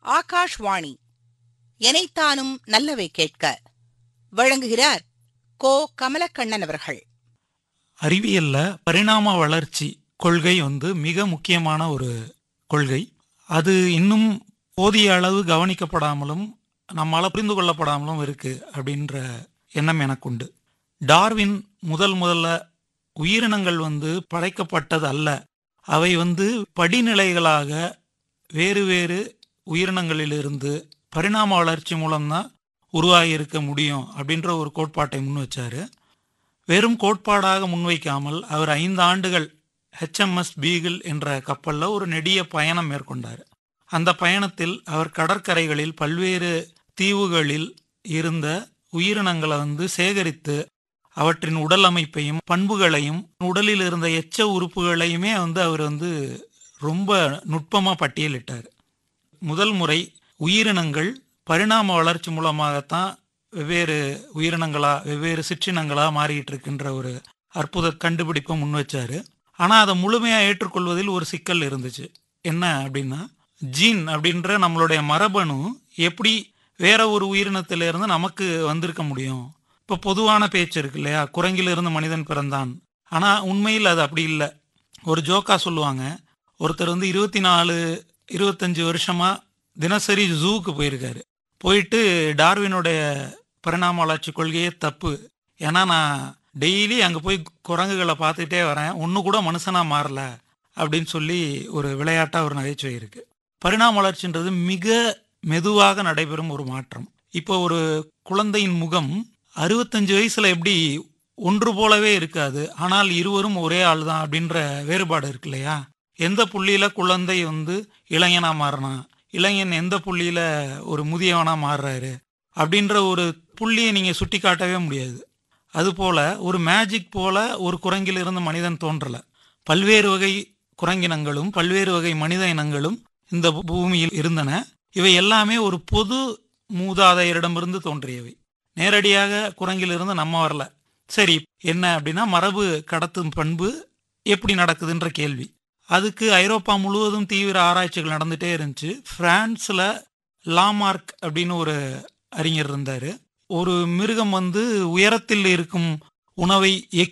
ஆகாஷ்வாணி எனைத்தானும் நல்லவை கேட்க வழங்குகிறார் கோ கமலக்கண்ணன் அவர்கள் அறிவியல்ல பரிணாம வளர்ச்சி கொள்கை வந்து மிக முக்கியமான ஒரு கொள்கை அது இன்னும் போதிய அளவு கவனிக்கப்படாமலும் நம்மால புரிந்து கொள்ளப்படாமலும் இருக்கு அப்படின்ற எண்ணம் எனக்கு உண்டு டார்வின் முதல் முதல்ல உயிரினங்கள் வந்து படைக்கப்பட்டது அல்ல அவை வந்து படிநிலைகளாக வேறு வேறு உயிரினங்களிலிருந்து பரிணாம வளர்ச்சி மூலம்தான் உருவாகி இருக்க முடியும் அப்படின்ற ஒரு கோட்பாட்டை முன் வச்சாரு வெறும் கோட்பாடாக முன்வைக்காமல் அவர் ஐந்து ஆண்டுகள் ஹெச்எம்எஸ் பீகிள் என்ற கப்பல்ல ஒரு நெடிய பயணம் மேற்கொண்டார் அந்த பயணத்தில் அவர் கடற்கரைகளில் பல்வேறு தீவுகளில் இருந்த உயிரினங்களை வந்து சேகரித்து அவற்றின் உடல் அமைப்பையும் பண்புகளையும் உடலில் இருந்த எச்ச உறுப்புகளையுமே வந்து அவர் வந்து ரொம்ப நுட்பமாக பட்டியலிட்டார் முதல் முறை உயிரினங்கள் பரிணாம வளர்ச்சி மூலமாகத்தான் வெவ்வேறு உயிரினங்களா வெவ்வேறு சிற்றினங்களா மாறிட்டு இருக்கின்ற ஒரு அற்புத கண்டுபிடிப்பை முன் வச்சாரு ஆனா அதை முழுமையா ஏற்றுக்கொள்வதில் ஒரு சிக்கல் இருந்துச்சு என்ன அப்படின்னா ஜீன் அப்படின்ற நம்மளுடைய மரபணு எப்படி வேற ஒரு உயிரினத்திலிருந்து நமக்கு வந்திருக்க முடியும் இப்போ பொதுவான பேச்சு இருக்கு இல்லையா குரங்கிலிருந்து மனிதன் பிறந்தான் ஆனா உண்மையில் அது அப்படி இல்லை ஒரு ஜோக்கா சொல்லுவாங்க ஒருத்தர் வந்து இருபத்தி நாலு இருபத்தஞ்சு வருஷமா தினசரி ஜூக்கு போயிருக்காரு போயிட்டு டார்வினுடைய பரிணாம வளர்ச்சி கொள்கையே தப்பு ஏன்னா நான் டெய்லி அங்கே போய் குரங்குகளை பார்த்துட்டே வரேன் ஒன்று கூட மனுஷனாக மாறல அப்படின்னு சொல்லி ஒரு விளையாட்டாக ஒரு நகைச்சுவை இருக்கு பரிணாம வளர்ச்சின்றது மிக மெதுவாக நடைபெறும் ஒரு மாற்றம் இப்போ ஒரு குழந்தையின் முகம் அறுபத்தஞ்சு வயசுல எப்படி ஒன்று போலவே இருக்காது ஆனால் இருவரும் ஒரே ஆள் தான் அப்படின்ற வேறுபாடு இருக்கு இல்லையா எந்த புள்ளியில குழந்தை வந்து இளைஞனா மாறினா இளைஞன் எந்த புள்ளியில ஒரு முதியவனா மாறுறாரு அப்படின்ற ஒரு புள்ளியை நீங்க சுட்டி காட்டவே முடியாது அதுபோல ஒரு மேஜிக் போல ஒரு குரங்கிலிருந்து மனிதன் தோன்றல பல்வேறு வகை குரங்கினங்களும் பல்வேறு வகை மனித இனங்களும் இந்த பூமியில் இருந்தன இவை எல்லாமே ஒரு பொது மூதாதையரிடமிருந்து தோன்றியவை நேரடியாக குரங்கிலிருந்து நம்ம வரல சரி என்ன அப்படின்னா மரபு கடத்தும் பண்பு எப்படி நடக்குதுன்ற கேள்வி அதுக்கு ஐரோப்பா முழுவதும் தீவிர ஆராய்ச்சிகள் நடந்துட்டே இருந்துச்சு பிரான்ஸ்ல லாமார்க் அப்படின்னு ஒரு அறிஞர் இருந்தாரு ஒரு மிருகம் வந்து உயரத்தில் இருக்கும் உணவை